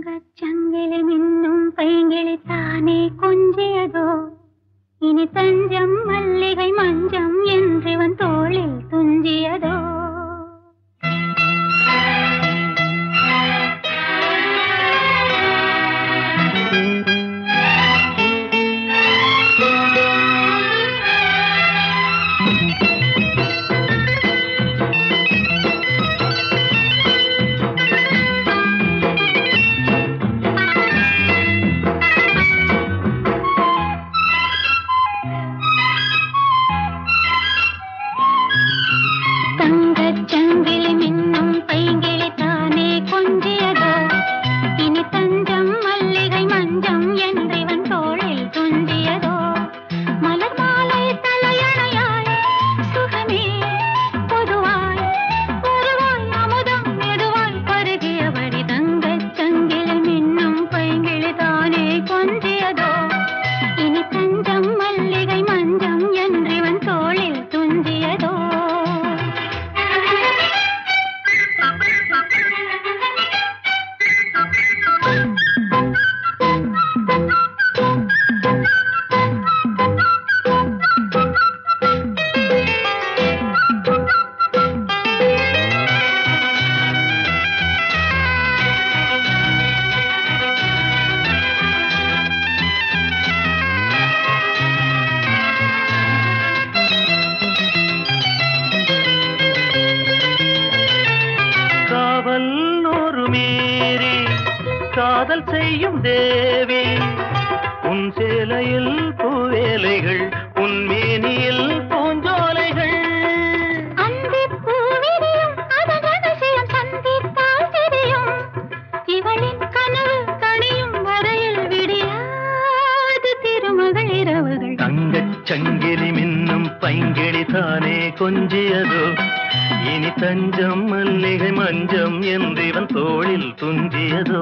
தங்கச் சங்கிலி மின்னும் பைங்கிளி தானே கொஞ்சியதோ இனி தஞ்சம் மல்லிகை மஞ்சம் என்றிவன் தோளில் துஞ்சியதோ தங்கச் சங்கிலி மின்னும் பைங்கிளி தானே கொஞ்சியதோ இனி தஞ்சம் மல்லிகை மஞ்சம் என்றிவன் தோளில் துஞ்சியதோ மலர் மாலை தலையணையாய் சுகமே பொதுவாய் பொதுவாய் அமுதம் மெதுவாய் பருகியபடி தங்கச் சங்கிலி மின்னும் பைங்கிளி தானே கொஞ்சியதோ இனி தஞ்சம் மல்லிகை மஞ்சம் என்றிவன் தோளில் துஞ்சியதோ காவல் ஒரு மீறி காதல் செய்யும் தேவி உன் சேலையில் பூவேலைகள் உன் மேனியில் பூஞ்சோலைகள் அந்திப் பூவிரியும் அதன் ரகசியம் சந்தித்தால் தெரியும். இவளின் கனவு கனியும் வரையில் விடியாது திருமகள் இரவுகள் தங்கச் சங்கிலி மின்னும் பைங்கிளி தானே கொஞ்சியதோ இனி தஞ்சம் மல்லிகை மஞ்சம் என்றிவன் தோளில் துஞ்சியதோ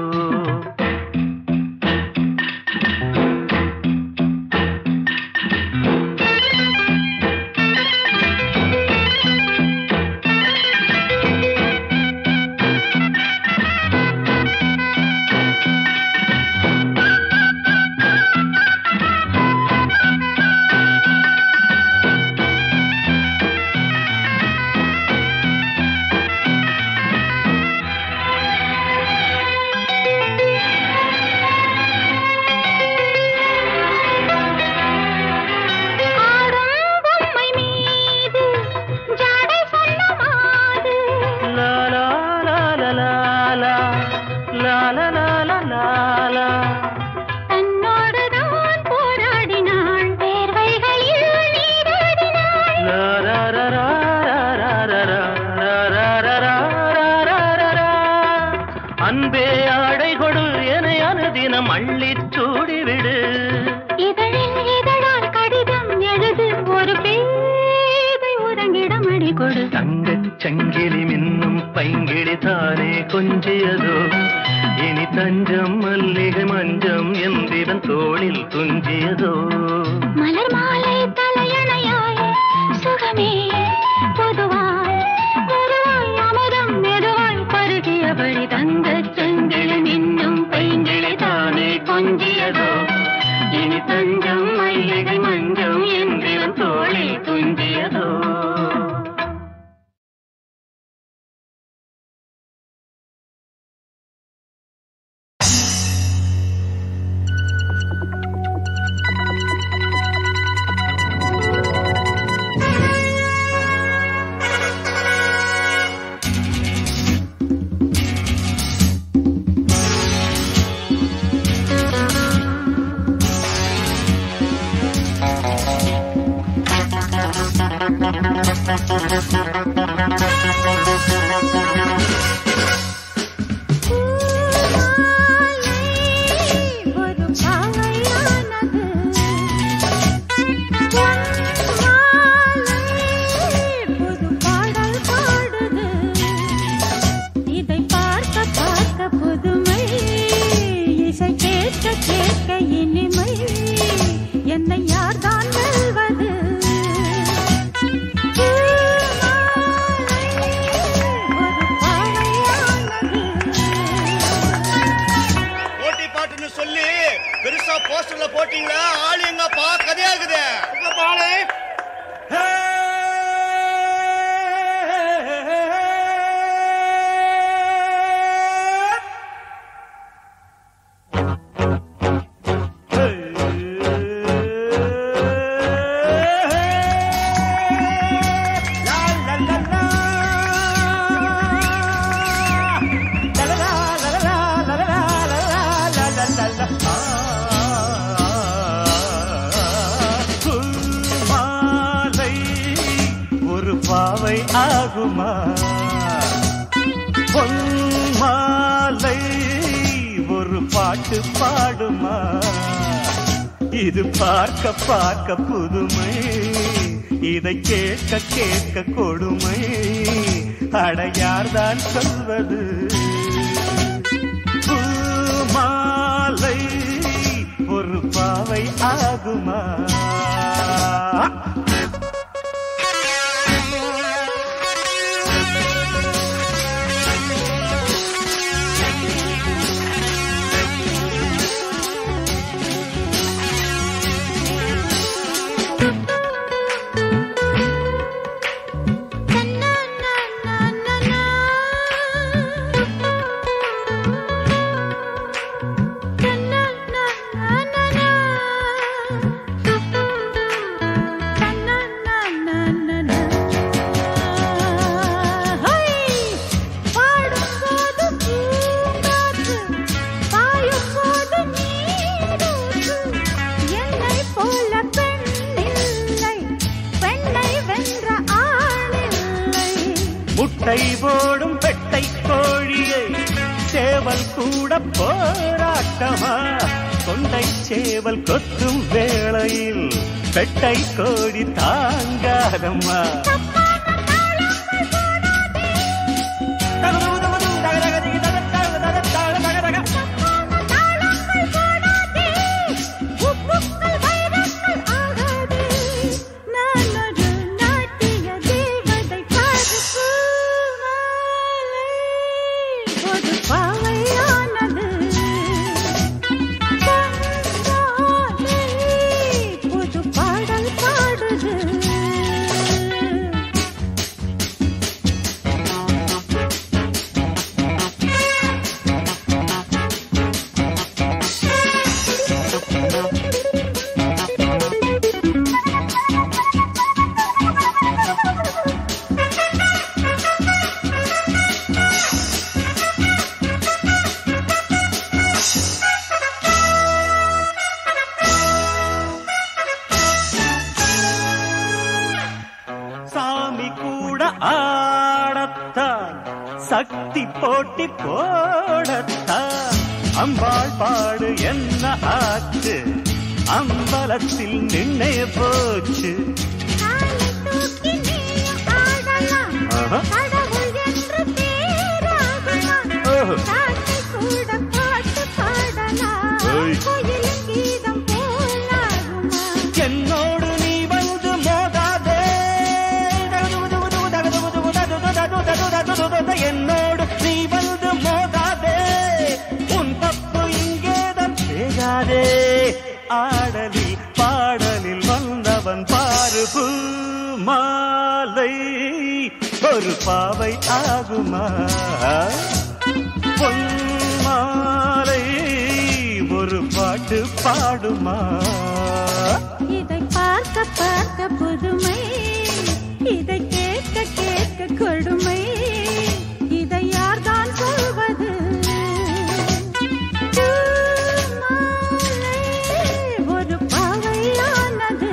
ஆடும் பொம்மை மீது ஜாடை சொன்ன மாது. லா லா லா லா லா லா. லா லா லா லா லா லா. தன்னோடுதான் போராடினாள் வேர்வைகளில் நீராடினாள் லா ரா ரா ரா ரா ரா ரா ரா ரா ரா ரா ரா ரா ரா ரா. அன்பே ஆடை கொடு என அனுதினம் அள்ளிச் சூடிவிடு இதழில் இதழால் கடிதம் எழுது ஒரு பேதை உறங்கிடம் அடி கொடு தங்கச் சங்கிலி மின்னும் பைங்கிளி தானே கொஞ்சியதோ இனி தஞ்சம் மல்லிகை மஞ்சம் என்றிவன் தோளில் துஞ்சியதோ மலர் மாலை தலையணையாய் சுகமே பொதுவாய் பொதுவாய் அமுதம் மெதுவாய் பருகியபடி தங்கச் செங்கிழி நின்னும் பைங்கிளி தானே கொஞ்சியதோ இனி தஞ்சம் மல்லிகை மஞ்சம் என்றிவன் தோளில் துஞ்சியதோ போஸ்டர்ல போட்டீங்களா ஆளு எங்கப்பா கதையா இருக்குது பாலு மாலை ஒரு பாவை ஆகுமா பொன்மாலை ஒரு பாட்டு பாடுமா இது பார்க்க பார்க்க புதுமை இதை கேட்க கேட்க கொடுமை அடையார்தான் சொல்வது பூமாலை ஒரு பாவை ஆகுமா முட்டை போடும் பெட்டை கோழியை சேவல் கூட போராட்டமா கொண்டை சேவல் கொத்தும் வேளையில் பெட்டை கோழி தாங்காதம்மா பாவையானது புது பாடல் பாடுது சாமி கூட ஆடத்தான் சக்தி போட்டி போடத்தான் அம்பாள் பாடு என்ன ஆச்சு அம்பலத்தில் நின்னே போச்சு காலை தூக்கி நீயும் ஆடலாம் ஆஹா. கடவுள் என்று பேராகலாம் ஓஹோ. காக்கை கூட பாட்டு பாடலாம் ஓய். கோயிலின் கீதம் போலாகுமா என்னோடு நீ வந்து மோதாதே என்னோடு நீ வந்து மோதாதே உன் தப்பு இங்கேதான் செய்யாதே ஆடலில் பாடலில் வந்தவன் பாரு பூ மாலை ஒரு பாவை ஆகுமா பொன்மாலை ஒரு பாட்டு பாடுமா இதை பார்க்க பார்க்க புதுமை இதை கேட்க கேட்க கொடுமை இதை யார்தான் சொல்வது பூமாலை ஒரு பாவையானது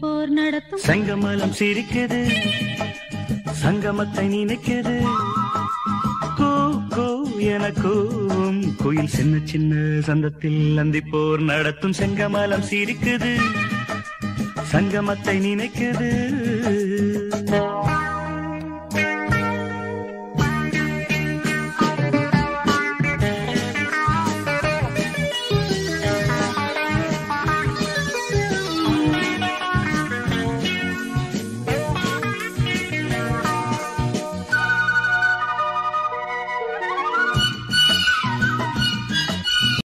போர் நடத்தும் செங்கமலம் சிரிக்குது சங்கமத்தை நினைக்குது கூ கூ என கூவும் குயில் சின்ன சின்ன சந்தத்தில் அந்திப்போர் நடத்தும் செங்கமலம் சிரிக்குது சங்கமத்தை நினைக்குது